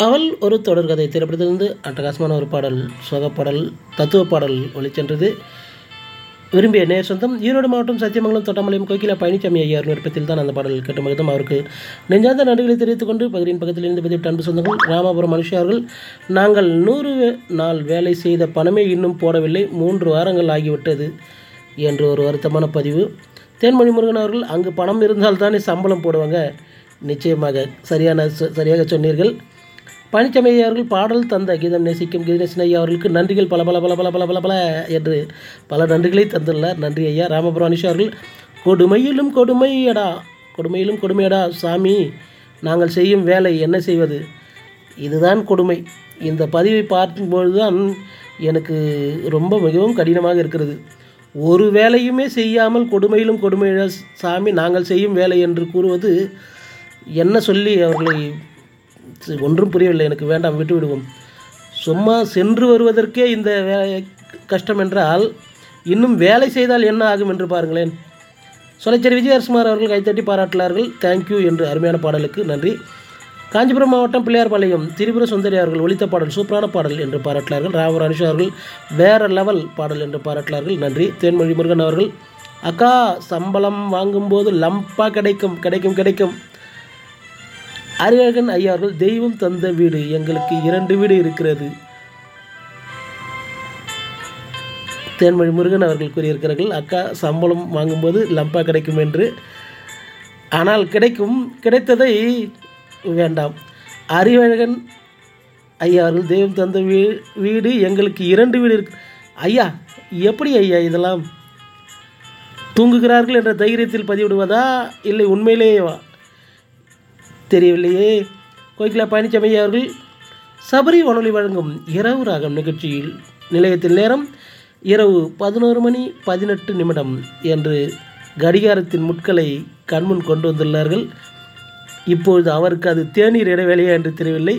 அவள் ஒரு தொடர்கதை திரைப்படத்திலிருந்து அட்டகாசமான ஒரு பாடல் சோக பாடல் தத்துவ பாடல் ஒளிச்சென்றது விரும்பிய நேர் சொந்தம் ஈரோடு மாவட்டம் சத்தியமங்கலம் தொட்டமலையும் கோகிலா பழனிசாமி ஐயார் விருப்பத்தில் தான் அந்த பாடல் கேட்ட மகிதம் அவருக்கு நெஞ்சார்ந்த நன்றிகளை தெரிவித்துக் கொண்டு பகுதியின் பக்கத்தில் இருந்து பதிவிட்ட அன்பு சொந்தங்கள் ராமாபுரம் மனுஷியார்கள் நாங்கள் நூறு வே- நாள் வேலை செய்த பணமே இன்னும் போடவில்லை மூன்று வாரங்கள் ஆகிவிட்டது என்று ஒரு வருத்தமான பதிவு தேன்மொழி முருகன் அவர்கள் அங்கு பணம் இருந்தால் தானே சம்பளம் போடுவாங்க நிச்சயமாக சரியான சொ- சரியாக சொன்னீர்கள் பழனிசாமி ஐயா அவர்கள் பாடல் தந்த கீதம் நேசிக்கும் கீதநேசன் ஐயா அவர்களுக்கு நன்றிகள் பல பல பல பல பல பல பல என்று பல நன்றிகளை தந்துள்ளார் நன்றி ஐயா ராமபுரம் அனிஷா அவர்கள் கொடுமையிலும் கொடுமையடா கொடுமையிலும் கொடுமையடா சாமி நாங்கள் செய்யும் வேலை என்ன செய்வது இதுதான் கொடுமை இந்த பதிவை பார்க்கும்பொழுது தான் எனக்கு ரொம்ப மிகவும் கடினமாக இருக்கிறது ஒரு வேலையுமே செய்யாமல் கொடுமையிலும் கொடுமையிட சாமி நாங்கள் செய்யும் வேலை என்று கூறுவது என்ன சொல்லி அவர்களை சரி, ஒன்றும் புரியவில்லை எனக்கு வேண்டாம் விட்டு விடுவோம் சும்மா சென்று வருவதற்கே இந்த வே கஷ்டம் என்றால் இன்னும் வேலை செய்தால் என்ன ஆகும் என்று பாருங்களேன் சொலைச்சேரி விஜயகுமார் அவர்கள் கைத்தட்டி பாராட்டினார்கள் தேங்க்யூ என்று அருமையான பாடலுக்கு நன்றி காஞ்சிபுரம் மாவட்டம் பிள்ளையார்பாளையம் திரிபுர சுந்தரி அவர்கள் ஒலித்த பாடல் சூப்பரான பாடல் என்று பாராட்டினார்கள் ராமர் அனுஷா அவர்கள் வேற லெவல் பாடல் என்று பாராட்டினார்கள் நன்றி தேன்மொழி முருகன் அவர்கள் அக்கா சம்பளம் வாங்கும்போது லம்பா கிடைக்கும் கிடைக்கும் கிடைக்கும் அறிவழகன் ஐயா அவர்கள் தெய்வம் தந்த வீடு எங்களுக்கு இரண்டு வீடு இருக்கிறது தேன்மொழி முருகன் அவர்கள் கூறியிருக்கிறார்கள் அக்கா சம்பளம் வாங்கும்போது லம்பா கிடைக்கும் என்று ஆனால் கிடைக்கும் கிடைத்ததை வேண்டாம் அறிவழகன் ஐயா அவர்கள் தெய்வம் தந்த வீ வீடு எங்களுக்கு இரண்டு வீடு இருக்கு ஐயா எப்படி ஐயா இதெல்லாம் தூங்குகிறார்கள் என்ற தைரியத்தில் பதிவிடுவதா இல்லை உண்மையிலேயேவா தெரியவில்லையே கோகிலா பழனிசாமி அவர்கள் சபரி வானொலி வழங்கும் இரவு ராகம் நிகழ்ச்சியில் நிலையத்தில் நேரம் இரவு பதினோரு மணி பதினெட்டு நிமிடம் என்று கடிகாரத்தின் முட்களை கண்முன் கொண்டு வந்துள்ளார்கள் இப்பொழுது அவருக்கு அது தேநீர் இடைவேளையா என்று தெரியவில்லை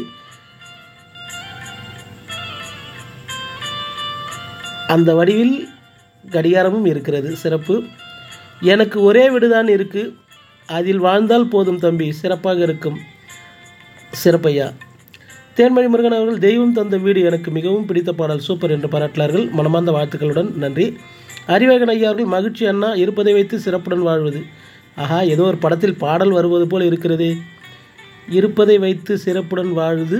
அந்த வடிவில் கடிகாரமும் இருக்கிறது சிறப்பு எனக்கு ஒரே வீடுதான் இருக்கு அதில் வாழ்ந்தால் போதும் தம்பி சிறப்பாக இருக்கும் சிறப்பையா தேன்மொழி முருகன் அவர்கள் தெய்வம் தந்த வீடு எனக்கு மிகவும் பிடித்த பாடல் சூப்பர் என்று பாராட்டினார்கள் மனமார்ந்த வாழ்த்துக்களுடன் நன்றி அறிவேகன் ஐயா அவர்கள் மகிழ்ச்சி அண்ணா இருப்பதை வைத்து சிறப்புடன் வாழ்வது ஆஹா ஏதோ ஒரு படத்தில் பாடல் வருவது போல் இருக்கிறதே இருப்பதை வைத்து சிறப்புடன் வாழுது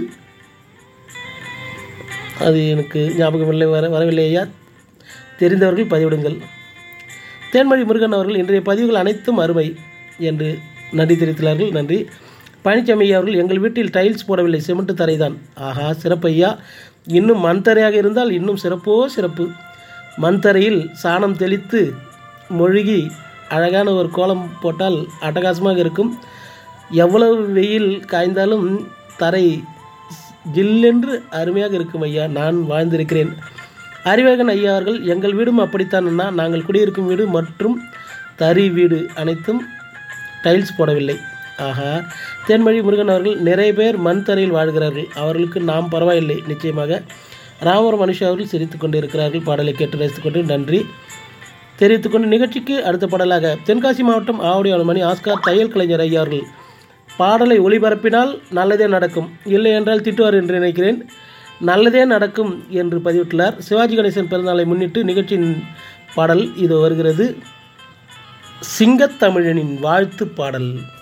அது எனக்கு ஞாபகமில்லை வர வரவில்லை ஐயா தெரிந்தவர்கள் பதிவிடுங்கள் தேன்மொழி முருகன் அவர்கள் இன்றைய பதிவுகள் அனைத்தும் அருமை என்று நன்றி தெரிவித்துள்ளார்கள் நன்றி பழனிசாமி ஐயா அவர்கள் எங்கள் வீட்டில் டைல்ஸ் போடவில்லை சிமெண்ட் தரைதான் ஆஹா சிறப்பு ஐயா இன்னும் மண் தரையாக இருந்தால் இன்னும் சிறப்போ சிறப்பு மண் தரையில் சாணம் தெளித்து மொழுகி அழகான ஒரு கோலம் போட்டால் அட்டகாசமாக இருக்கும் எவ்வளவு வெயில் காய்ந்தாலும் தரை ஜில்லென்று அருமையாக இருக்கும் ஐயா நான் வாழ்ந்திருக்கிறேன் அறிவகன் ஐயா அவர்கள் எங்கள் வீடும் அப்படித்தான் அண்ணா நாங்கள் குடியிருக்கும் வீடு மற்றும் தறி வீடு அனைத்தும் டைல்ஸ் போடவில்லை ஆஹா தேன்மொழி முருகன் அவர்கள் நிறைய பேர் மண் தரையில் வாழ்கிறார்கள் அவர்களுக்கு நாம் பரவாயில்லை நிச்சயமாக ராமர் மனுஷா அவர்கள் சிரித்துக் கொண்டு இருக்கிறார்கள் பாடலை கேட்டு ரசித்துக்கொண்டு நன்றி தெரிவித்துக்கொண்டு நிகழ்ச்சிக்கு அடுத்த பாடலாக தென்காசி மாவட்டம் ஆவடி மணி ஆஸ்கார் தையல் கலைஞர் ஐயா அவர்கள் பாடலை ஒளிபரப்பினால் நல்லதே நடக்கும் இல்லை என்றால் திட்டுவார் என்று நினைக்கிறேன் நல்லதே நடக்கும் என்று பதிவிட்டுள்ளார் சிவாஜி கணேசன் பிறந்தநாளை முன்னிட்டு நிகழ்ச்சியின் பாடல் இது வருகிறது சிங்கத்தமிழனின் வாழ்த்து பாடல்